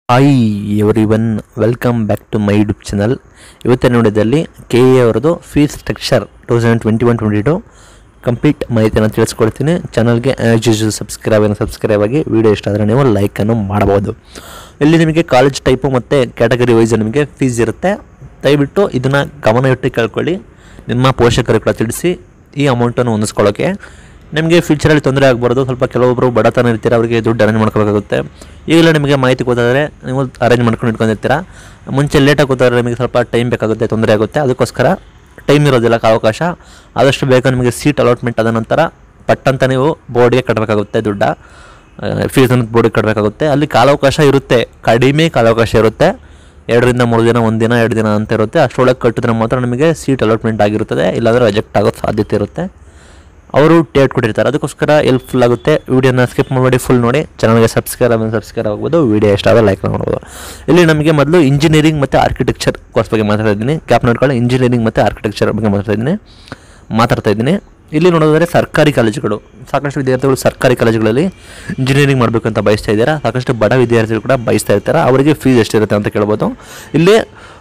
hi everyone welcome back to my YouTube channel ಇವತ್ತಿನ ನೋಡಿದಲ್ಲಿ K A ಅವರದು fees structure two thousand twenty one twenty two complete ಮಾಹಿತಿಯನ್ನು ತಿಳಿಸ್ಕೊಡ್ತೀನಿ ಚಾನಲ್ಗೆ as usual subscribe ಅನ್ನು subscribe ಆಗಿ ವಿಡಿಯೋ ಇಷ್ಟ ಆದರೆ ನೀವು ಲೈಕನ್ನು ಮಾಡಬಹುದು ಇಲ್ಲಿ ನಿಮಗೆ ಕಾಲೇಜ್ ಟೈಪು ಮತ್ತು ಕ್ಯಾಟಗರಿ ವೈಸ್ ನಿಮಗೆ ಫೀಸ್ ಇರುತ್ತೆ ದಯವಿಟ್ಟು ಇದನ್ನು ಗಮನ ಇಟ್ಟು ಕೇಳ್ಕೊಳ್ಳಿ ನಿಮ್ಮ ಪೋಷಕರು ಕೂಡ ತಿಳಿಸಿ ಈ ಅಮೌಂಟನ್ನು ಹೊಂದಿಸ್ಕೊಳ್ಳೋಕ್ಕೆ ನಿಮಗೆ ಫ್ಯೂಚರಲ್ಲಿ ತೊಂದರೆ ಆಗಬಾರ್ದು ಸ್ವಲ್ಪ ಕೆಲವೊಬ್ಬರು ಬಡತನ ಇರ್ತೀರ ಅವರಿಗೆ ದುಡ್ಡು ಅರೇಂಜ್ ಮಾಡ್ಕೋಬೇಕಾಗುತ್ತೆ ಈಗಲೇ ನಿಮಗೆ ಮಾಹಿತಿ ಗೊತ್ತಾದರೆ ನೀವು ಅರೇಂಜ್ ಮಾಡ್ಕೊಂಡು ಇಟ್ಕೊಂಡಿರ್ತೀರ ಮುಂಚೆ ಲೇಟಾಗಿ ಗೊತ್ತಾದರೆ ನಿಮಗೆ ಸ್ವಲ್ಪ ಟೈಮ್ ಬೇಕಾಗುತ್ತೆ ತೊಂದರೆ ಆಗುತ್ತೆ ಅದಕ್ಕೋಸ್ಕರ ಟೈಮ್ ಇರೋದಿಲ್ಲ ಅವಕಾಶ ಆದಷ್ಟು ಬೇಗ ನಿಮಗೆ ಸೀಟ್ ಅಲಾಟ್ಮೆಂಟ್ ಆದ ನಂತರ ಪಟ್ಟಂತ ನೀವು ಬೋರ್ಡ್ಗೆ ಕಟ್ಟಬೇಕಾಗುತ್ತೆ ದುಡ್ಡ ಫೀಸ್ ಅನ್ನೋದು ಬೋರ್ಡಿಗೆ ಕಟ್ಟಬೇಕಾಗುತ್ತೆ ಅಲ್ಲಿ ಕಾಲಾವಕಾಶ ಇರುತ್ತೆ ಕಡಿಮೆ ಕಾಲಾವಕಾಶ ಇರುತ್ತೆ ಎರಡರಿಂದ ಮೂರು ದಿನ ಒಂದು ದಿನ ಎರಡು ದಿನ ಅಂತ ಇರುತ್ತೆ ಅಷ್ಟರೊಳಗೆ ಕಟ್ಟಿದ್ರೆ ಮಾತ್ರ ನಿಮಗೆ ಸೀಟ್ ಅಲಾಟ್ಮೆಂಟ್ ಆಗಿರುತ್ತದೆ ಇಲ್ಲಾಂದರೆ ರಿಜೆಕ್ಟ್ ಆಗೋ ಸಾಧ್ಯತೆ ಇರುತ್ತೆ ಅವರು ಡೇಟ್ ಕೊಟ್ಟಿರ್ತಾರೆ ಅದಕ್ಕೋಸ್ಕರ ಹೆಲ್ಪ್ಫುಲ್ ಆಗುತ್ತೆ ವಿಡಿಯೋನ ಸ್ಕಿಪ್ ಮಾಡಿ ಫುಲ್ ನೋಡಿ ಚಾನಲ್ಗೆ ಸಬ್ಸ್ಕ್ರೈಬ್ ಆಗಿ ಸಬ್ಸ್ಕ್ರೈಬ್ ಆಗ್ಬೋದು ವಿಡಿಯೋ ಇಷ್ಟ ಆದರೆ ಲೈಕ್ ಮಾಡ್ಬೋದು ಇಲ್ಲಿ ನಮಗೆ ಮೊದಲು ಇಂಜಿನಿಯರಿಂಗ್ ಮತ್ತು ಆರ್ಕಿಟೆಕ್ಚರ್ ಕೋರ್ಸ್ ಬಗ್ಗೆ ಮಾತಾಡ್ತಾ ಇದ್ದೀನಿ ಕ್ಯಾಪ್ ನೋಡ್ಕೊಳ್ಳಿ ಇಂಜಿನಿಯರಿಂಗ್ ಮತ್ತು ಆರ್ಕಿಟೆಕ್ಚರ್ ಬಗ್ಗೆ ಮಾತಾಡ್ತಾ ಇದ್ದೀನಿ ಮಾತಾಡ್ತಾ ಇದ್ದೀನಿ ಇಲ್ಲಿ ನೋಡೋದಾದ್ರೆ ಸರ್ಕಾರಿ ಕಾಲೇಜುಗಳು ಸಾಕಷ್ಟು ವಿದ್ಯಾರ್ಥಿಗಳು ಸರ್ಕಾರಿ ಕಾಲೇಜುಗಳಲ್ಲಿ ಇಂಜಿನಿಯರಿಂಗ್ ಮಾಡಬೇಕು ಅಂತ ಬಯಸ್ತಾ ಇದ್ದಾರೆ ಸಾಕಷ್ಟು ಬಡ ವಿದ್ಯಾರ್ಥಿಗಳು ಕೂಡ ಬಯಸ್ತಾ ಇರ್ತಾರೆ ಅವರಿಗೆ ಫೀಸ್ ಎಷ್ಟಿರುತ್ತೆ ಅಂತ ಕೇಳ್ಬೋದು ಇಲ್ಲಿ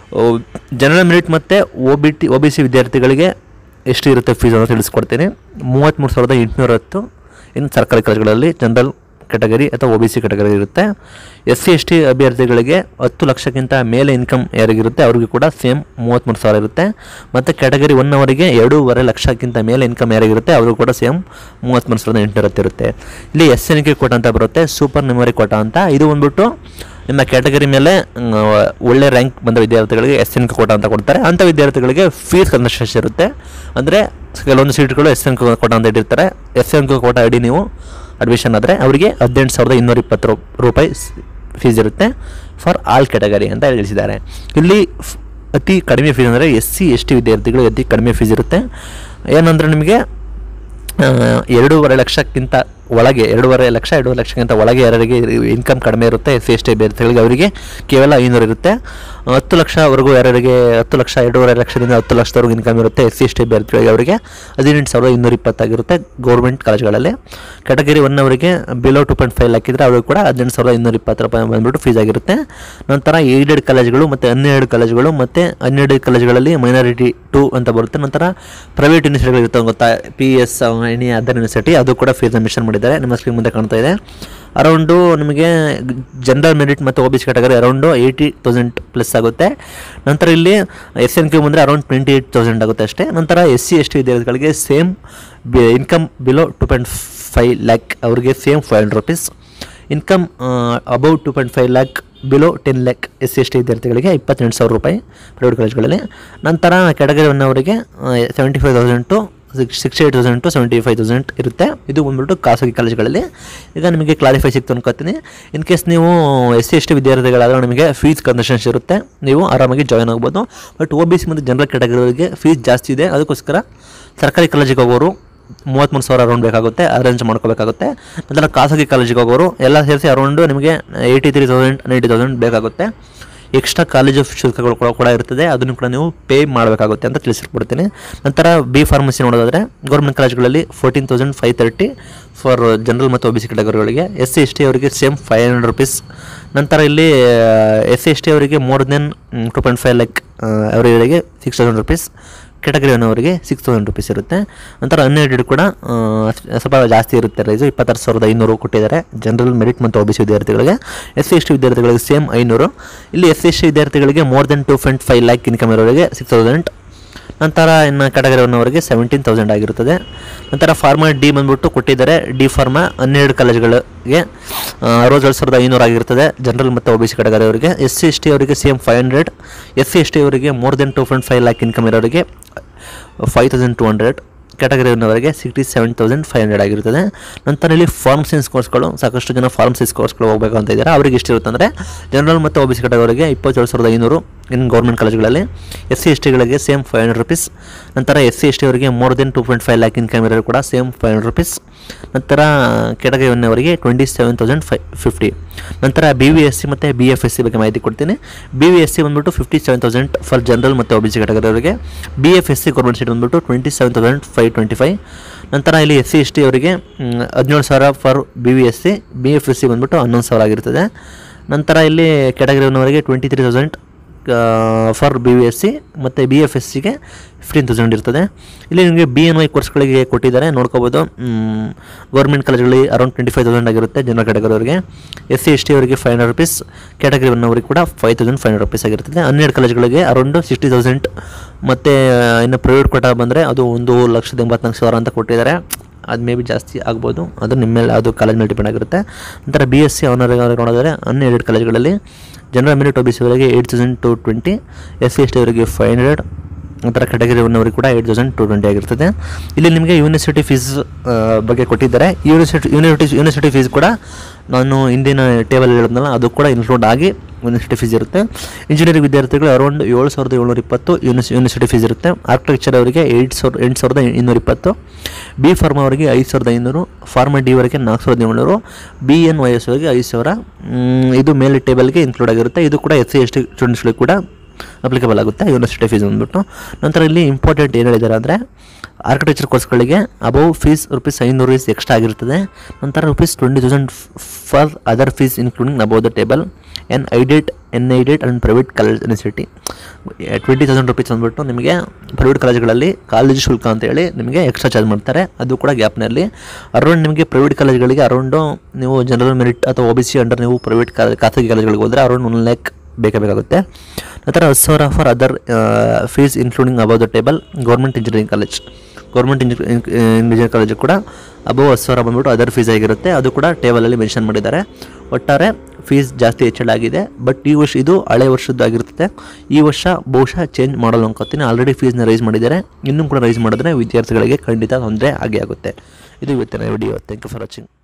ಜನರಲ್ ಮೆರಿಟ್ ಮತ್ತು O B T O B C ವಿದ್ಯಾರ್ಥಿಗಳಿಗೆ ಎಷ್ಟು ಇರುತ್ತೆ ಫೀಸ್ ಅಂತ ತಿಳಿಸ್ಕೊಡ್ತೀನಿ ಮೂವತ್ತ್ಮೂರು ಸಾವಿರದ ಎಂಟುನೂರ ಹತ್ತು ಇನ್ನು ಸರ್ಕಾರಿ ಕಾಲೇಜುಗಳಲ್ಲಿ ಜನರಲ್ ಕೆಟಗರಿ ಅಥವಾ ಒ ಬಿ ಸಿ ಕೆಟಗರಿ ಇರುತ್ತೆ ಎಸ್ ಸಿ ಎಸ್ ಟಿ ಅಭ್ಯರ್ಥಿಗಳಿಗೆ ಹತ್ತು ಲಕ್ಷಕ್ಕಿಂತ ಮೇಲೆ ಇನ್ಕಮ್ ಯಾರಿಗಿರುತ್ತೆ ಅವ್ರಿಗೆ ಕೂಡ ಸೇಮ್ ಮೂವತ್ತ್ಮೂರು ಸಾವಿರ ಇರುತ್ತೆ ಮತ್ತು ಕೆಟಗರಿ ಒನ್ ಅವರಿಗೆ ಎರಡೂವರೆ ಲಕ್ಷಕ್ಕಿಂತ ಮೇಲೆ ಇನ್ಕಮ್ ಯಾರಿಗಿರುತ್ತೆ ಅವ್ರಿಗೂ ಕೂಡ ಸೇಮ್ ಮೂವತ್ತ್ಮೂರು ಸಾವಿರದ ಎಂಟುನೂರ ಇರುತ್ತೆ ಇಲ್ಲಿ ಎಸ್ ಎನ್ ಕೆ ಕೋಟ ಅಂತ ಬರುತ್ತೆ ಸೂಪರ್ ಮೆಮೊರಿ ಕೋಟ ಅಂತ ಇದು ಬಂದ್ಬಿಟ್ಟು ನಿಮ್ಮ ಕ್ಯಾಟಗರಿ ಮೇಲೆ ಮ್, ಒಳ್ಳೆ ರ್ಯಾಂಕ್ ಬಂದ ವಿದ್ಯಾರ್ಥಿಗಳಿಗೆ ಎಸ್ ಎನ್ ಕೋಟ ಅಂತ ಕೊಡ್ತಾರೆ ಅಂಥ ವಿದ್ಯಾರ್ಥಿಗಳಿಗೆ ಫೀಸ್ ಕನ್ಸೆಷನ್ಸ್ ಇರುತ್ತೆ ಅಂದರೆ ಕೆಲವೊಂದು ಸೀಟ್ಗಳು ಎಸ್ ಎನ್ ಕೋಟ ಅಂತ ಇಟ್ಟಿರ್ತಾರೆ ಎಸ್ ಎನ್ ಕೋಟ ಅಡಿ ನೀವು ಅಡ್ಮಿಷನ್ ಆದರೆ ಅವರಿಗೆ ಹದಿನೆಂಟು ಸಾವಿರದ ಇನ್ನೂರ ಇಪ್ಪತ್ತು ರೂ- ರೂಪಾಯಿ ಫೀಸ್ ಇರುತ್ತೆ ಫಾರ್ ಆಲ್ ಕ್ಯಾಟಗರಿ ಅಂತ ತಿಳಿಸಿದ್ದಾರೆ ಇಲ್ಲಿ ಫ್- ಅತಿ ಕಡಿಮೆ ಫೀಸ್ ಅಂದರೆ ಎಸ್ ಸಿ ಎಸ್ ಟಿ ವಿದ್ಯಾರ್ಥಿಗಳಿಗೆ ಅತಿ ಕಡಿಮೆ ಫೀಸ್ ಇರುತ್ತೆ ಏನಂದರೆ ನಿಮಗೆ ಆ, ಎರಡೂವರೆ ಲಕ್ಷಕ್ಕಿಂತ ಒಳಗೆ ಎರಡೂವರೆ ಲಕ್ಷ ಎರಡೂವರೆ ಲಕ್ಷಕ್ಕಿಂತ ಒಳಗೆ ಯಾರಿಗೆ ಇನ್ಕಮ್ ಕಡಿಮೆ ಇರುತ್ತೆ ಎಸ್ ಸಿ ಎಸ್ ಟಿ ಅಭ್ಯರ್ಥಿಗಳಿಗೆ ಅವರಿಗೆ ಕೇವಲ ಐನೂರು ಇರುತ್ತೆ ಆ, ಹತ್ತು ಲಕ್ಷವರೆಗೂ ಯಾರಿಗೆ ಹತ್ತು ಲಕ್ಷ ಎರಡೂವರೆ ಲಕ್ಷದಿಂದ ಹತ್ತು ಲಕ್ಷದವರೆಗೂ ಇನ್ಕಮ್ ಇರುತ್ತೆ ಎಸ್ ಸಿ ಎಸ್ ಟಿ ಅಭ್ಯರ್ಥಿಗಳಿಗೆ ಅವರಿಗೆ ಹದಿನೆಂಟು ಸಾವಿರದ ಇನ್ನೂರ ಇಪ್ಪತ್ತಾಗಿರುತ್ತೆ ಗೌರ್ಮೆಂಟ್ ಕಾಲೇಜ್ಗಳಲ್ಲಿ ಕ್ಯಾಟಗರಿ ಒನ್ ಅವರಿಗೆ ಬಿಲೋ ಟು ಪಾಯಿಂಟ್ ಫೈವ್ ಹಾಕಿದ್ರೆ ಅವ್ರಿಗೆ ಕೂಡ ಹದಿನೆಂಟು ಸಾವಿರದ ಇನ್ನೂರ ಇಪ್ಪತ್ತು ರೂಪಾಯಿ ಬಂದ್ಬಿಟ್ಟು ಫೀಸ್ ಆಗಿರುತ್ತೆ ನಂತರ ಏಡೆಡ್ ಕಾಲೇಜ್ಗಳು ಮತ್ತು ಹನ್ನೆರಡು ಕಾಲೇಜ್ಗಳು ಮತ್ತು ಹನ್ನೆರಡು ಕಾಲೇಜ್ಗಳಲ್ಲಿ ಮೈನಾರಿಟಿ ಟು ಅಂತ ಬರುತ್ತೆ ನಂತರ ಪ್ರೈವೇಟ್ ಯೂನಿವರ್ಸಿಟಿಗಳು ಇರ್ತವೆ ಗೊತ್ತಾ P S any other university ಅದು ಕೂಡ ಫೀಸ್ ಮೆನ್ಷನ್ ಮಾಡಿದ್ದಾರೆ ನಿಮ್ಮ ಸ್ಕ್ರೀನ್ ಮುಂದೆ ಕಾಣ್ತಾ ಇದೆ ಅರೌಂಡು ನಿಮಗೆ ಜನರಲ್ ಮೆರಿಟ್ ಮತ್ತು O B C category around eighty thousand plus ಆಗುತ್ತೆ ನಂತರ ಇಲ್ಲಿ ಎಸ್ ಎನ್ ಕ್ಯೂ ಬಂದರೆ ಅರೌಂಡ್ ಟ್ವೆಂಟಿ ಏಯ್ಟ್ ತೌಸಂಡ್ ಆಗುತ್ತೆ ಅಷ್ಟೇ ನಂತರ ಎಸ್ ಸಿ ಎಸ್ ಟಿ ವಿದ್ಯಾರ್ಥಿಗಳಿಗೆ same income below two point five lakh ಅವರಿಗೆ same five hundred rupees income above two point five lakh below ten lakh S C S T ವಿದ್ಯಾರ್ಥಿಗಳಿಗೆ ಇಪ್ಪತ್ತೆಂಟು ಸಾವಿರ ರೂಪಾಯಿ ಪ್ರೈವೇಟ್ ಕಾಲೇಜ್ಗಳಲ್ಲಿ ನಂತರ ಕ್ಯಾಟಗರಿ ಒನ್ ಅವರಿಗೆ seventy five thousand to six sixty eight thousand to seventy five thousand ಇರುತ್ತೆ ಇದು ಬಂದ್ಬಿಟ್ಟು ಖಾಸಗಿ ಕಾಲೇಜುಗಳಲ್ಲಿ ಈಗ ನಿಮಗೆ ಕ್ಲಾರಿಫೈ ಸಿಕ್ತು ಅನ್ಕೋತೀನಿ ಇನ್ ಕೇಸ್ ನೀವು ಎಸ್ ಸಿ ಎಸ್ ಟಿ ವಿದ್ಯಾರ್ಥಿಗಳಾದರೆ ನಿಮಗೆ ಫೀಸ್ ಕನ್ಸೆಷನ್ಸ್ ಇರುತ್ತೆ ನೀವು ಆರಾಮಾಗಿ ಜಾಯ್ನ್ ಆಗ್ಬೋದು ಬಟ್ ಒ ಬಿ ಸಿ ಮತ್ತು ಜನರಲ್ ಕ್ಯಾಟಗರಿಗೆ ಫೀಸ್ ಜಾಸ್ತಿ ಇದೆ ಅದಕ್ಕೋಸ್ಕರ ಸರ್ಕಾರಿ ಕಾಲೇಜಿಗೆ ಹೋಗೋರು ಮೂವತ್ತ್ಮೂರು ಸಾವಿರ ಅರೌಂಡ್ ಬೇಕಾಗುತ್ತೆ ಅರೇಂಜ್ ಮಾಡ್ಕೋಬೇಕಾಗುತ್ತೆ ನಂತರ ಖಾಸಗಿ ಕಾಲೇಜಿಗೆ ಹೋಗೋರು ಎಲ್ಲ ಸೇರಿಸಿ ಅರೌಂಡು ನಿಮಗೆ eighty three thousand ninety thousand ಬೇಕಾಗುತ್ತೆ ಎಕ್ಸ್ಟ್ರಾ ಕಾಲೇಜು ಶುಲ್ಕಗಳು ಕೂಡ ಕೂಡ ಇರ್ತದೆ ಅದನ್ನು ಕೂಡ ನೀವು ಪೇ ಮಾಡಬೇಕಾಗುತ್ತೆ ಅಂತ ತಿಳಿಸಿಕೊಡ್ತೀನಿ ನಂತರ ಬಿ ಫಾರ್ಮಸಿ ನೋಡೋದಾದರೆ ಗೌರ್ಮೆಂಟ್ ಕಾಲೇಜುಗಳಲ್ಲಿ fourteen thousand five thirty for general ಮತ್ತು ಒ ಬಿ ಸಿ ಕ್ಯಾಟಗರಿಗಳಿಗೆ ಎಸ್ ಸಿ ಎಸ್ ಟಿ ಅವರಿಗೆ ಸೇಮ್ ಫೈವ್ ಹಂಡ್ರೆಡ್ ರುಪೀಸ್ ನಂತರ ಇಲ್ಲಿ ಎಸ್ ಸಿ ಎಸ್ ಟಿ ಅವರಿಗೆ more than two point five lakh ಅವರಿಗೆ six thousand rupees category one ಅವರಿಗೆ six thousand rupees ಇರುತ್ತೆ ನಂತರ ಅನ್ಎಡೆಡ್ ಕೂಡ ಆ, ಸ್ವಲ್ಪ ಜಾಸ್ತಿ ಇರುತ್ತೆ ರೈಸು ಇಪ್ಪತ್ತಾರು ಸಾವಿರದ ಐನೂರು ಕೊಟ್ಟಿದ್ದಾರೆ ಜನರಲ್ ಮೆರಿಟ್ ಮತ್ತು ಒ ಬಿ ಸಿ ವಿದ್ಯಾರ್ಥಿಗಳಿಗೆ ಎಸ್ ಸಿ ಎಸ್ ಟಿ ವಿದ್ಯಾರ್ಥಿಗಳಿಗೆ ಸೇಮ್ ಐನೂರು ಇಲ್ಲಿ ಎಸ್ ಸಿ ಎಸ್ ಟಿ ವಿದ್ಯಾರ್ಥಿಗಳಿಗೆ more than two point five lakh income ಇರೋರಿಗೆ ಸಿಕ್ಸ್ ತೌಸಂಡ್ ನಂತರ ಇನ್ನು ಕ್ಯಾಟಗರಿ ಒನ್ ಅವರಿಗೆ ಸೆವೆಂಟೀನ್ ತೌಸಂಡ್ ಆಗಿರುತ್ತದೆ ನಂತರ ಫಾರ್ಮಾ ಡಿ ಬಂದ್ಬಿಟ್ಟು ಕೊಟ್ಟಿದ್ದಾರೆ ಡಿ ಫಾರ್ಮಾ ಹನ್ನೆರಡು ಕಾಲೇಜುಗಳಿಗೆ ಅರವತ್ತೇಳು ಸಾವಿರದ ಐನೂರು ಆಗಿರ್ತದೆ ಜನರಲ್ ಮತ್ತು ಒ ಬಿ ಸಿ ಕ್ಯಾಟಗರಿ ಅವರಿಗೆ ಎಸ್ ಸಿ ಎಸ್ ಟಿ ಅವರಿಗೆ same five hundred S C S T ಅವರಿಗೆ more than two point five lakh income ಇರೋರಿಗೆ five thousand two hundred category ಒನ್ನವರೆಗೆ sixty seven thousand five hundred ಆಗಿರ್ತದೆ ನಂತರ ಇಲ್ಲಿ ಫಾರ್ಮಸಿನ್ಸ್ ಕೋರ್ಸ್ಗಳು ಸಾಕಷ್ಟು ಜನ ಫಾರ್ಮಸಿಸ್ ಕೋರ್ಸ್ಗಳು ಹೋಗಬೇಕು ಅಂತ ಇದ್ದಾರೆ ಅವರಿಗೆ ಎಷ್ಟಿರುತ್ತೆ ಅಂದರೆ ಜನರಲ್ ಮತ್ತು ಒ ಬಿ ಸಿ ಕ್ಯಾಟಗರಿಗೆ ಇಪ್ಪತ್ತೇಳು ಸಾವಿರದ ಐನೂರು ಇನ್ ಗೌರ್ಮೆಂಟ್ ಕಾಲೇಜುಗಳಲ್ಲಿ ಎಸ್ ಸಿ ಎಸ್ ಟಿಗಳಿಗೆ ಸೇಮ್ ಫೈವ್ ಹಂಡ್ರೆಡ್ ರುಪೀಸ್ ನಂತರ ಎಸ್ ಸಿ ಎಸ್ ಟಿ ಅವರಿಗೆ more than two point five lakh income ಇರೋರು ಕೂಡ ಸೇಮ್ ಫೈವ್ ಹಂಡ್ರೆಡ್ ರುಪೀಸ್ ನಂತರ ಕ್ಯಾಟಗರಿ ಒನ್ನವರಿಗೆ ಟ್ವೆಂಟಿ ಸೆವೆನ್ ತೌಸಂಡ್ ಫೈ ಫಿಫ್ಟಿ ನಂತರ ಬಿ ವಿ ಎಸ್ ಸಿ ಮತ್ತು ಬಿ ಎಫ್ ಎಸ್ ಸಿ ಬಗ್ಗೆ ಮಾಹಿತಿ ಕೊಡ್ತೀನಿ ಬಿ ವಿ ಎಸ್ ಸಿ ಬಂದ್ಬಿಟ್ಟು fifty seven thousand for general ಮತ್ತು ಒ ಬಿ ಸಿ ಕ್ಯಾಟಗರಿ ಅವರಿಗೆ B F S C government seat ಬಂದ್ಬಿಟ್ಟು twenty seven thousand five twenty five ನಂತರ ಇಲ್ಲಿ ಎಸ್ ಸಿ ಎಸ್ ಟಿ ಅವರಿಗೆ ಹದಿನೇಳು ಸಾವಿರ for B V S C B F S C ಬಂದ್ಬಿಟ್ಟು ಹನ್ನೊಂದು ಸಾವಿರ ಆಗಿರ್ತದೆ ನಂತರ ಇಲ್ಲಿ ಕ್ಯಾಟಗರಿ ಒನ್ನವರಿಗೆ twenty three thousand for B V S C ಮತ್ತು ಬಿ ಎಫ್ ಎಸ್ ಸಿಗೆ ಫಿಫ್ಟೀನ್ ತೌಸಂಡ್ ಇರ್ತದೆ ಇಲ್ಲಿ ನಿಮಗೆ ಬಿ ಎನ್ ವೈ ಕೋರ್ಸ್ಗಳಿಗೆ ಕೊಟ್ಟಿದ್ದಾರೆ ನೋಡ್ಕೋಬೋದು ಗೌರ್ಮೆಂಟ್ ಕಾಲೇಜ್ಗಳಲ್ಲಿ ಅರೌಂಡ್ ಟ್ವೆಂಟಿ ಫೈವ್ ತೌಸಂಡ್ ಆಗಿರುತ್ತೆ ಜನರಲ್ ಕ್ಯಾಟಗರಿ ಅವರಿಗೆ ಎಸ್ ಸಿ ಎಸ್ ಟಿ ಅವರಿಗೆ five hundred rupees category one ಅವರಿಗೆ ಕೂಡ five thousand five hundred rupees ಆಗಿರ್ತದೆ ಹನ್ನೆರಡು ಕಾಲೇಜ್ಗಳಿಗೆ ಅರೌಂಡ್ ಸಿಕ್ಸ್ಟಿ ತೌಸಂಡ್ ಮತ್ತು ಇನ್ನು ಪ್ರೈವೇಟ್ ಕೋಟ ಬಂದರೆ ಅದು ಒಂದು ಲಕ್ಷದ ಎಂಬತ್ನಾಲ್ಕು ಸಾವಿರ ಅಂತ ಕೊಟ್ಟಿದ್ದಾರೆ ಅದು ಮೇ ಬಿ ಜಾಸ್ತಿ ಆಗ್ಬೋದು ಅದು ನಿಮ್ಮ ಮೇಲೆ ಅದು ಕಾಲೇಜ್ ಮೇಲೆ ಡಿಪೆಂಡ್ ಆಗಿರುತ್ತೆ ನಂತರ ಬಿ ಎಸ್ ಸಿ ಅವನರ್ ನೋಡಿದ್ರೆ ಹನ್ನೆರಡು ಕಾಲೇಜ್ಗಳಲ್ಲಿ general merit O B C ಅವರಿಗೆ eight thousand two twenty S C S T ಅವರಿಗೆ ಫೈವ್ ಹಂಡ್ರೆಡ್ ನಂತರ ಕ್ಯಾಟಗರಿ ಒನ್ ಅವರಿಗೆ ಕೂಡ ಏಯ್ಟ್ ತೌಸಂಡ್ ಟು ಟ್ವೆಂಟಿ ಆಗಿರ್ತದೆ ಇಲ್ಲಿ ನಿಮಗೆ ಯೂನಿವರ್ಸಿಟಿ ಫೀಸ್ ಬಗ್ಗೆ ಕೊಟ್ಟಿದ್ದಾರೆ ಯೂನಿವರ್ಸಿಟಿ ಯೂನಿವರ್ಸಿಟಿ ಯೂನಿವರ್ಸಿಟಿ ಫೀಸ್ ಕೂಡ ನಾನು ಹಿಂದಿನ ಟೇಬಲ್ ಹೇಳಿದ್ನಲ್ಲ ಅದು ಕೂಡ ಇನ್ಕ್ಲೂಡ್ ಆಗಿ ಯೂನಿವರ್ಸಿಟಿ ಫೀಸ್ ಇರುತ್ತೆ ಇಂಜಿನಿಯರಿಂಗ್ ವಿದ್ಯಾರ್ಥಿಗಳು ಅರೌಂಡ್ ಏಳು ಸಾವಿರದ ಏಳ್ನೂರ ಇಪ್ಪತ್ತು ಯೂನಿಸ್ ಯೂನಿವರ್ಸಿಟಿ ಫೀಸ್ ಇರುತ್ತೆ ಆರ್ಕಿಟೆಕ್ಚರ್ ಅವರಿಗೆ ಏಯ್ಟ್ ಸಾವಿರ ಎಂಟು ಸಾವಿರದ ಇನ್ನೂರ ಇಪ್ಪತ್ತು ಬಿ ಫಾರ್ಮಾ ಅವರಿಗೆ ಐದು ಸಾವಿರದ ಐನೂರು ಫಾರ್ಮಾ ಡಿ ಅವರಿಗೆ ನಾಲ್ಕು ಸಾವಿರದ ಏಳ್ನೂರು ಬಿ ಎನ್ ವೈ ಎಸ್ ಅವರಿಗೆ ಐದು ಸಾವಿರ ಮ್, ಇದು ಮೇಲೆ ಟೇಬಲ್ಗೆ ಇನ್ಕ್ಲೂಡ್ ಆಗಿರುತ್ತೆ ಇದು ಕೂಡ ಎಸ್ ಸಿ ಎಸ್ ಟಿ ಸ್ಟೂಡೆಂಟ್ಸ್ಗಳಿಗೆ ಕೂಡ ಅಪ್ಲಿಕೇಬಲ್ ಆಗುತ್ತೆ ಯೂನಿವರ್ಸಿಟಿ ಫೀಸ್ ಅಂದ್ಬಿಟ್ಟು ನಂತರ ಇಲ್ಲಿ ಇಂಪಾರ್ಟೆಂಟ್ ಏನು ಹೇಳಿದ್ದಾರೆ ಅಂದರೆ ಆರ್ಕಿಟೆಕ್ಚರ್ ಕೋರ್ಸ್ಗಳಿಗೆ ಅಬೌವ್ ಫೀಸ್ ರುಪೀಸ್ ಐನೂರು ರುಪೀಸ್ ಎಕ್ಸ್ಟ್ರಾ ಆಗಿರ್ತದೆ ನಂತರ rupees twenty thousand for other fees including above the table unaided unaided and private college university twenty thousand rupees ಅಂದ್ಬಿಟ್ಟು ನಿಮಗೆ ಪ್ರೈವೇಟ್ ಕಾಲೇಜ್ಗಳಲ್ಲಿ ಕಾಲೇಜ್ ಶುಲ್ಕ ಅಂತೇಳಿ ನಿಮಗೆ ಎಕ್ಸ್ಟ್ರಾ ಚಾರ್ಜ್ ಮಾಡ್ತಾರೆ ಅದು ಕೂಡ ಗ್ಯಾಪ್ನಲ್ಲಿ ಅರೌಂಡ್ ನಿಮಗೆ ಪ್ರೈವೇಟ್ ಕಾಲೇಜ್ಗಳಿಗೆ ಅರೌಂಡು ನೀವು ಜನರಲ್ ಮೆರಿಟ್ ಅಥವಾ ಒ ಬಿ ಸಿ ಅಂಡರ್ ನೀವು ಪ್ರೈವೇಟ್ ಖಾಸಗಿ ಕಾಲೇಜ್ಗಳಿಗೆ ಹೋದರೆ ಅರೌಂಡ್ ಒನ್ ಲ್ಯಾಕ್ ಬೇಕೇ ಬೇಕಾಗುತ್ತೆ ನಂತರ ಹತ್ತು ಸಾವಿರ for other fees including above the table government engineering college government engineering college ಕೂಡ ಅಬೌವ್ ಹತ್ತು ಸಾವಿರ ಬಂದ್ಬಿಟ್ಟು ಅದರ್ ಫೀಸ್ ಆಗಿರುತ್ತೆ ಅದು ಕೂಡ ಟೇಬಲಲ್ಲಿ ಮೆನ್ಷನ್ ಮಾಡಿದ್ದಾರೆ ಒಟ್ಟಾರೆ ಫೀಸ್ ಜಾಸ್ತಿ ಹೆಚ್ಚಳಾಗಿದೆ ಬಟ್ ಈ ವರ್ಷ ಇದು ಹಳೆ ವರ್ಷದ್ದು ಆಗಿರ್ತದೆ ಈ ವರ್ಷ ಬಹುಶಃ ಚೇಂಜ್ ಮಾಡಲು ಅನ್ಕೋತೀನಿ ಆಲ್ರೆಡಿ ಫೀಸ್ನ ರೈಸ್ ಮಾಡಿದ್ದಾರೆ ಇನ್ನೂ ಕೂಡ ರೈಸ್ ಮಾಡಿದ್ರೆ ವಿದ್ಯಾರ್ಥಿಗಳಿಗೆ ಖಂಡಿತ ತೊಂದರೆ ಆಗೇ ಆಗುತ್ತೆ ಇದು ಇವತ್ತಿನ video thank you for watching